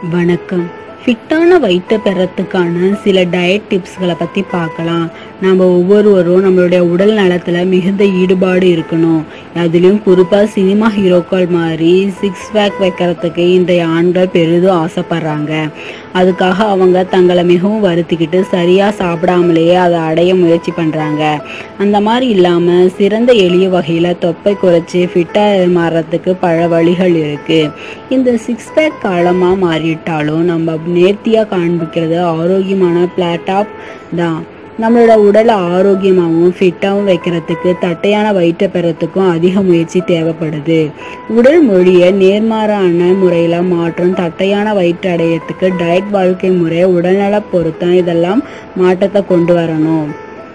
வணக்கம் ஃபிட்டான வயிற்றை பெறத்துக்கான சில டயட் டிப்ஸ்களை பற்றி பார்க்கலாம் நம்ம ஒவ்வொருவரும் நம்மளுடைய உடல் நலத்தில் மிகுந்த ஈடுபாடு இருக்கணும் அதுலேயும் குறிப்பாக சினிமா ஹீரோக்கள் மாதிரி சிக்ஸ் பேக் வைக்கிறதுக்கு இன்றைய ஆண்கள் பெரிதும் ஆசைப்படுறாங்க அதுக்காக அவங்க தங்களை மிகவும் வருத்திக்கிட்டு சரியாக சாப்பிடாமலேயே அதை அடைய முயற்சி பண்ணுறாங்க அந்த மாதிரி இல்லாமல் சிறந்த எளிய வகையில் தொப்பை குறைச்சி ஃபிட்டாக மாறுறதுக்கு பல வழிகள் இருக்குது இந்த சிக்ஸ் பேக் காலமாக மாறிட்டாலும் நம்ம நேர்த்தியாக காண்பிக்கிறது ஆரோக்கியமான பிளாட்டாப் தான் நம்மளோட உடலை ஆரோக்கியமாகவும் ஃபிட்டாகவும் வைக்கிறதுக்கு தட்டையான வயிற்றை பெறத்துக்கும் அதிக முயற்சி தேவைப்படுது உடல் மொழியை நேர்மாறான முறையில் மாற்றும் தட்டையான வயிற்று அடையத்துக்கு டயட் வாழ்க்கை முறை உடல்நல பொருத்தம் இதெல்லாம் மாற்றத்தை கொண்டு வரணும்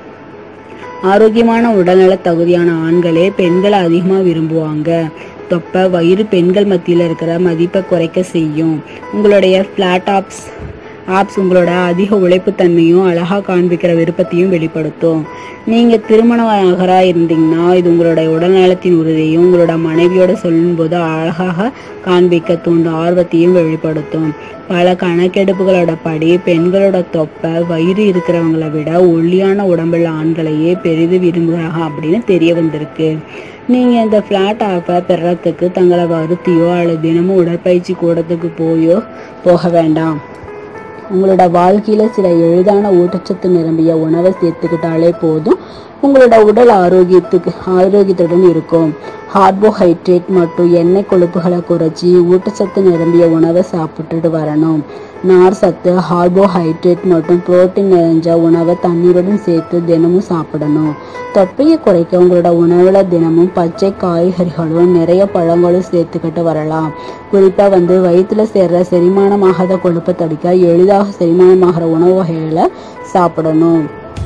ஆரோக்கியமான உடல்நல தகுதியான ஆண்களே பெண்களை அதிகமாக விரும்புவாங்க தொப்பை வயிறு பெண்கள் மத்தியில் இருக்கிற மதிப்பை குறைக்க செய்யும் உங்களுடைய ஃப்ளாட் ஆப்ஸ் ஆப்ஸ் உங்களோட அதிக உழைப்புத்தன்மையும் அழகாக காண்பிக்கிற விருப்பத்தையும் வெளிப்படுத்தும் நீங்கள் திருமணமாகராக இருந்தீங்கன்னா இது உங்களுடைய உடல்நலத்தின் உறுதியையும் உங்களோட மனைவியோட சொல்லும்போது அழகாக காண்பிக்க தூண்டும் ஆர்வத்தையும் வெளிப்படுத்தும் பல கணக்கெடுப்புகளோட படி பெண்களோட தொப்பை வயிறு இருக்கிறவங்களை விட ஒல்லியான உடம்புள்ள ஆண்களையே பெரிது விரும்புகிறாங்க அப்படின்னு தெரிய வந்திருக்கு நீங்கள் இந்த ஃப்ளாட் ஆப்பை பெறத்துக்கு தங்களை வருத்தியோ அல்லது தினமும் உடற்பயிற்சி கூடத்துக்கு போயோ போக வேண்டாம் உங்களோட வாழ்க்கையில் சில எளிதான ஊட்டச்சத்து நிரம்பிய உணவை சேர்த்துக்கிட்டாலே போதும் உங்களோட உடல் ஆரோக்கியத்துக்கு ஆரோக்கியத்துடன் இருக்கும் கார்போஹைட்ரேட் மற்றும் எண்ணெய் கொழுப்புகளை குறைச்சி ஊட்டச்சத்து நிரம்பிய உணவை சாப்பிட்டுட்டு வரணும் நார் சத்து கார்போஹைட்ரேட் மற்றும் புரோட்டீன் நிறைஞ்ச உணவை தண்ணீருடன் சேர்த்து தினமும் சாப்பிடணும் தொப்பையை குறைக்க உங்களோட உணவில் தினமும் பச்சை காய்கறிகளும் நிறைய பழங்களும் சேர்த்துக்கிட்டு வரலாம் குறிப்பாக வந்து வயிற்றுல சேர்ற செரிமானமாகாத கொழுப்பை தடிக்க எளிதாக செரிமானமாகிற உணவு வகைகளை சாப்பிடணும்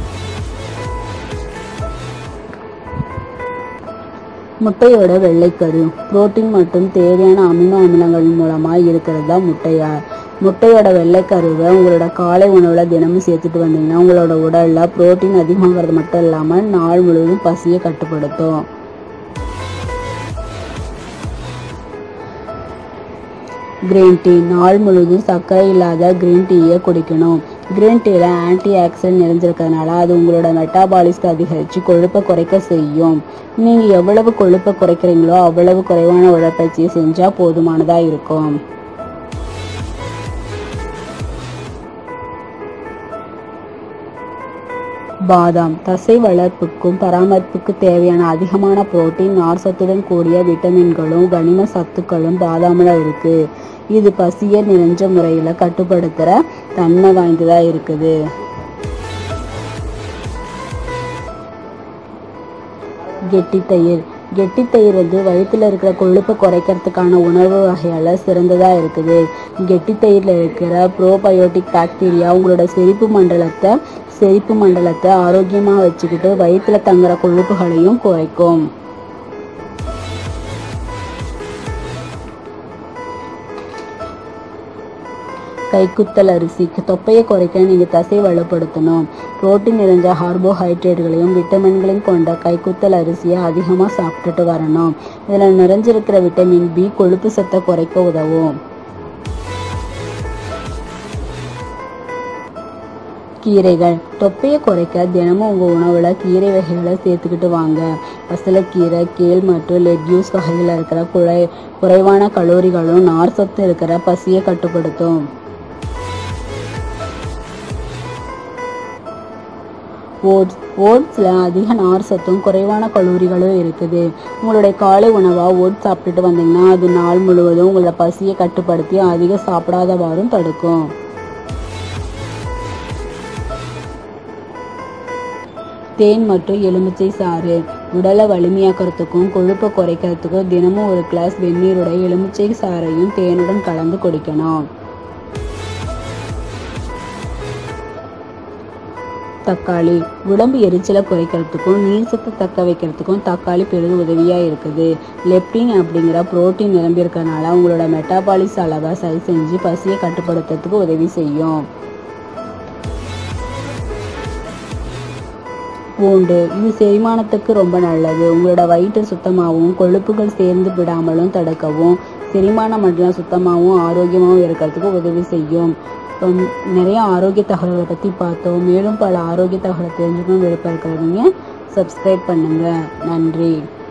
முட்டையோட வெள்ளைக்கரு புரோட்டீன் மற்றும் தேவையான அமினோ அமிலங்கள் மூலமாக இருக்கிறது தான் முட்டையா முட்டையோட வெள்ளைக்கருவை உங்களோட காலை உணவில் தினமும் சேர்த்துட்டு வந்தீங்கன்னா உங்களோட உடலில் புரோட்டீன் அதிகமாகிறது மட்டும் இல்லாமல் நாள் முழுவதும் பசியை கட்டுப்படுத்தும் கிரீன் டீ நாள் முழுவதும் சர்க்கரை இல்லாத கிரீன் டீயை குடிக்கணும் கிரீன் டீயில் ஆன்டி ஆக்சிடென்ட் நிறைஞ்சிருக்கிறதுனால அது உங்களோட மெட்டாபாலிஸ்ட் அதிகரித்து கொழுப்பை குறைக்க செய்யும் நீங்கள் எவ்வளவு கொழுப்பை குறைக்கிறீங்களோ அவ்வளவு குறைவான உடற்பயிற்சியை செஞ்சால் போதுமானதாக இருக்கும் பாதாம் தசை வளர்ப்புக்கும் பராமரிப்புக்கு தேவையான அதிகமான புரோட்டீன் நார்சத்துடன் கூடிய விட்டமின்களும் கனிம சத்துக்களும் பாதாமில் இருக்கு இது பசியை நிறைஞ்ச முறையில் கட்டுப்படுத்துகிற தன்மை வாய்ந்ததாக இருக்குது கெட்டித்தயிர் கெட்டித்தயிர் வந்து வயிற்றில் இருக்கிற கொழுப்பை குறைக்கிறதுக்கான உணவு வகையால் சிறந்ததாக இருக்குது கெட்டித்தயிரில் இருக்கிற ப்ரோபயோட்டிக் பாக்டீரியா உங்களோட செரிப்பு மண்டலத்தை செரிப்பு மண்டலத்தை ஆரோக்கியமாக வச்சுக்கிட்டு வயிற்றில் தங்குற கொழுப்புகளையும் குறைக்கும் கைக்குத்தல் அரிசி தொப்பையை குறைக்க நீங்கள் தசை வலுப்படுத்தணும் புரோட்டீன் நிறைஞ்ச கார்போஹைட்ரேட்டுகளையும் விட்டமின்களையும் கொண்ட கைக்குத்தல் அரிசியை அதிகமாக சாப்பிட்டுட்டு வரணும் இதில் நிறைஞ்சிருக்கிற விட்டமின் பி கொழுப்பு சத்தை குறைக்க உதவும் கீரைகள் தொப்பையை குறைக்க தினமும் உங்கள் உணவில் கீரை வகைகளை சேர்த்துக்கிட்டு வாங்க பசலைக்கீரை கேல் மற்றும் லெட்யூஸ் வகையில் இருக்கிற குறை குறைவான கலோரிகளும் நார் சத்து இருக்கிற பசியை கட்டுப்படுத்தும் ஓட்ஸ் ஓட்ஸில் அதிக நார் சத்தும் குறைவான கலோரிகளும் இருக்குது உங்களுடைய காலை உணவாக ஓட்ஸ் சாப்பிட்டுட்டு வந்தீங்கன்னா அது நாள் முழுவதும் உங்களோட பசியை கட்டுப்படுத்தி அதிக சாப்பிடாதவாறும் தடுக்கும் தேன் மற்றும் எலுமிச்சை சாறு உடலை வலிமையாக்கிறதுக்கும் கொழுப்பை குறைக்கிறதுக்கும் தினமும் ஒரு கிளாஸ் வெந்நீருடைய எலுமிச்சை சாறையும் தேனுடன் கலந்து குடிக்கணும் தக்காளி உடம்பு எரிச்சலை குறைக்கிறதுக்கும் நீர் சத்து தக்க வைக்கிறதுக்கும் தக்காளி பெரிதும் உதவியாக இருக்குது லெப்டின் அப்படிங்கிற புரோட்டீன் நிரம்பி இருக்கிறதுனால உங்களோட மெட்டாபாலிஸ் அளவை சரி செஞ்சு பசியை கட்டுப்படுத்துறதுக்கு உதவி செய்யும் பூண்டு இது செரிமானத்துக்கு ரொம்ப நல்லது உங்களோட வயிற்று சுத்தமாகவும் கொழுப்புகள் சேர்ந்து விடாமலும் தடுக்கவும் செரிமான மண்டலம் சுத்தமாகவும் ஆரோக்கியமாகவும் இருக்கிறதுக்கு உதவி செய்யும் இப்போ நிறைய ஆரோக்கிய தகவல்களை பற்றி பார்த்தோம் மேலும் பல ஆரோக்கிய தகவலை தெரிஞ்சுக்கணும் விருப்பம் இருக்கிறவங்க சப்ஸ்கிரைப் பண்ணுங்கள் நன்றி